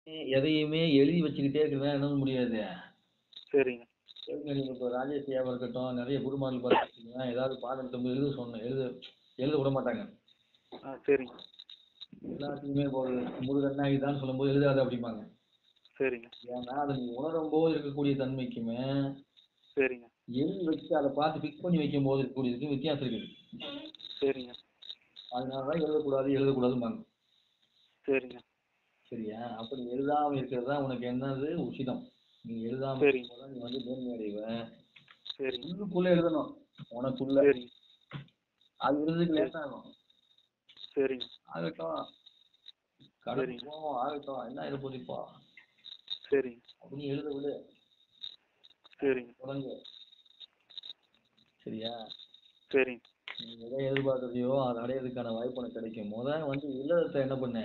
எதையுமே எழுதி வச்சுக்கிட்டே இருக்கிறதா என்ன முடியாது சரிங்க சரிங்க நீங்கள் இப்போ ராஜேஷ் ஐயாவாக இருக்கட்டும் நிறைய குருமார்கள் பார்த்துக்கிட்டிங்கன்னா ஏதாவது பாடம் எடுத்து எழுத சொன்ன எழுத எழுத விட மாட்டாங்க ஆ சரிங்க எல்லாத்துக்குமே இப்போ ஒரு முருகண்ணாகிதான்னு சொல்லும்போது எழுதாத அப்படிம்பாங்க சரிங்க ஏன்னா அதை நீ உணரும் போது இருக்கக்கூடிய தன்மைக்குமே சரிங்க எழுதி வச்சு அதை பார்த்து ஃபிக்ஸ் பண்ணி வைக்கும் போது இருக்கக்கூடியதுக்கு வித்தியாசம் இருக்குது சரிங்க அதனால தான் எழுதக்கூடாது எழுதக்கூடாதும்பாங்க சரிங்க சரியா அப்படி எழுதாமல் இருக்கிறது தான் உனக்கு என்னது உசிதம் நீ எழுதாமல் சரி. இருக்கும்போது தான் நீ வந்து மேன்மை அடைவ சரிங்க உள்ளுக்குள்ளே எழுதணும் உனக்குள்ள சரிங்க அது எழுதுறதுக்கு லேட் ஆகும் சரிங்க ஆகட்டும் கடந்து சரிங்க. போவோம் ஆகட்டும் என்ன ஆயிட போகுது இப்போ சரிங்க அப்படின்னு எழுத விடு சரிங்க தொடங்கு சரியா சரிங்க நீ எதை எதிர்பார்க்குறதையோ அதை அடையிறதுக்கான வாய்ப்பு உனக்கு கிடைக்கும் முத வந்து இல்லறத்தை என்ன பண்ண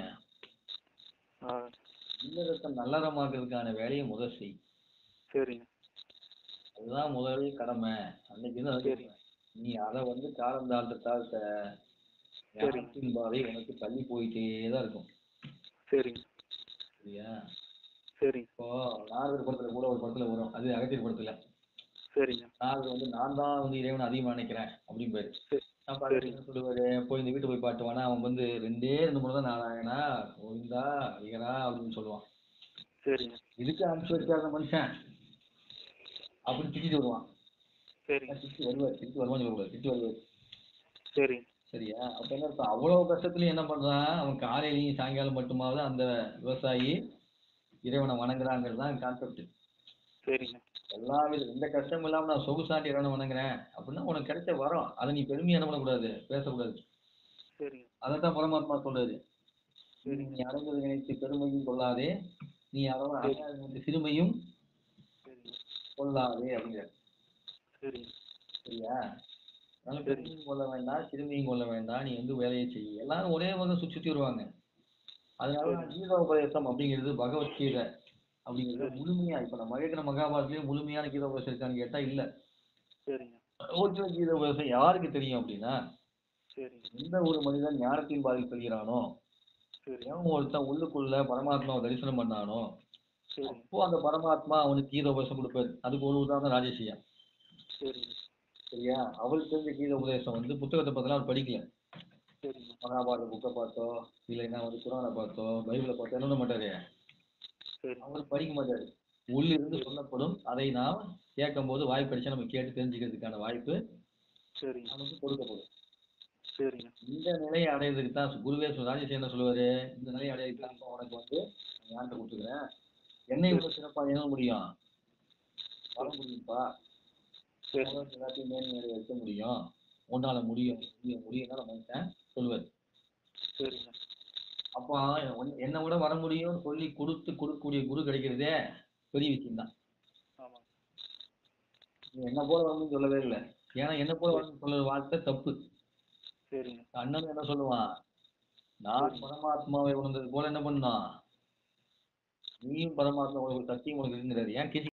ஆ இல்லறத்தை நல்லறமாக்குறதுக்கான வேலையை முத செய் சரிங்க அதுதான் முதல் கடமை அன்னைக்கு தான் அது சரி. நீ அதை வந்து காலம் தாழ்த்த தாழ்த்த சரி. ஞானத்தின் பாதை உனக்கு தள்ளி போயிட்டே தான் இருக்கும் சரிங்க சரியா சரிங்க இப்போ நாரதர் படத்துல கூட ஒரு படத்துல வரும் அது அகத்தியர் படத்துல சரிங்க நாரதர் வந்து நான் தான் வந்து இறைவனை அதிகமா நினைக்கிறேன் அப்படிம்பாரு சரி. அப்ப அகத்தியர் என்ன சொல்லுவாரு போய் இந்த வீட்டு போய் பாட்டு வானா அவன் வந்து ரெண்டே ரெண்டு முறை தான் நாராயணா கோவிந்தா அடிகரா அப்படின்னு சொல்லுவான் சரிங்க இதுக்கு அனுப்பிச்சு வச்சாத மனுஷன் அப்படின்னு திட்டிட்டு வருவான் சரிங்க திட்டி வருவார் திட்டி வருவான்னு சொல்லக்கூடாது திட்டி வருவார் சரிங்க சரியா அப்ப என்ன அர்த்தம் அவ்வளவு கஷ்டத்துலயும் என்ன பண்றான் அவன் காலையிலயும் சாயங்காலம் மட்டுமாவது அந்த விவசாயி இறைவனை வணங்குறாங்கிறது தான் கான்செப்ட் சரிங்க எல்லா வித எந்த கஷ்டமும் இல்லாம நான் சொகுசாண்டி இறைவனை வணங்குறேன் அப்படின்னா உனக்கு கிடைச்ச வரம் அதை நீ பெருமையா என்ன பண்ணக்கூடாது பேசக்கூடாது சரிங்க அதைத்தான் பரமாத்மா சொல்றாரு சரிங்க நீ அடைந்தது நினைத்து பெருமையும் கொள்ளாதே நீ அறவ சரி. அடையாத நினைத்து சிறுமையும் சரிங்க கொள்ளாதே அப்படிங்கிறார் சரிங்க சரியா அதனால சரி. பெருமையும் கொள்ள வேண்டாம் சிறுமையும் கொள்ள வேண்டாம் நீ வந்து வேலையை செய் எல்லாரும் ஒரே வகை சுற்றி சுற்றி வருவாங்க அதனால சரி. கீதோபதேசம் அப்படிங்கிறது பகவத்கீதை அப்படிங்கிறது சரி. முழுமையா இப்ப நம்ம கேட்கிற மகாபாரதத்திலேயே முழுமையான கீதோபதேசம் இருக்கான்னு கேட்டா இல்ல சரிங்க ஒரிஜினல் கீதோபதேசம் யாருக்கு தெரியும் அப்படின்னா சரிங்க எந்த ஒரு மனிதன் ஞானத்தின் பாதையில் செல்கிறானோ சரிங்க எவன் ஒருத்தன் உள்ளுக்குள்ள பரமாத்மாவை தரிசனம் பண்ணானோ சரிங்க அப்போ அந்த பரமாத்மா அவனுக்கு கீதோபதேசம் கொடுப்பாரு அதுக்கு ஒரு உதாரணம் ராஜேஷியா சரிங்க சரியா அவளுக்கு தெரிஞ்ச கீத உபதேசம் வந்து புத்தகத்தை பார்த்தலாம் அவர் படிக்கல சரிங்க மகாபாரத புக்கை பார்த்தோ இல்லைன்னா வந்து குரானை பார்த்தோ பைபிளை பார்த்தோ என்ன பண்ண மாட்டாரு சரி அவர் படிக்க மாட்டாரு உள்ளிருந்து சொல்லப்படும் அதை நாம் கேட்கும்போது வாய்ப்பு கிடைச்சா நம்ம கேட்டு தெரிஞ்சுக்கிறதுக்கான வாய்ப்பு சரிங்க நமக்கு கொடுக்கப்படும் சரிங்க இந்த நிலையை அடையிறதுக்கு தான் குருவே சொல்~ ராஜேஷ் என்ன சொல்லுவாரு இந்த நிலையை அடையிறதுக்கு தான் உனக்கு வந்து நான் ஞானத்தை கொடுத்துக்கிறேன் என்னை விட சிறப்பாக என்ன முடியும் வர முடியும்ப்பா சரி உலகத்துல எல்லாத்தையும் மேன்மை அடைய வைக்க முடியும் உன்னால முடியும் முடியும் முடியும்னா மனுஷன் சொல்லுவார் சரிங்க அப்போ உன்- என்னை விட வர முடியும்னு சொல்லி கொடுத்து கொடுக்கக்கூடிய குரு கிடைக்கிறதே பெரிய விஷயம் தான் ஆமாங்க நீ என்ன போல வரணும்னு சொல்லவே இல்லை ஏன்னா என்ன போல வரணும்னு சொல்ற வார்த்தை தப்பு சரிங்க அண்ணன் என்ன சொல்லுவான் நான் சரி. பரமாத்மாவை உணர்ந்தது போல என்ன பண்ணான் நீயும் பரமாத்மா உனக்கு ஒரு சக்தியும் உனக்கு இருக்குங்கிறாரு ஏன் கிசி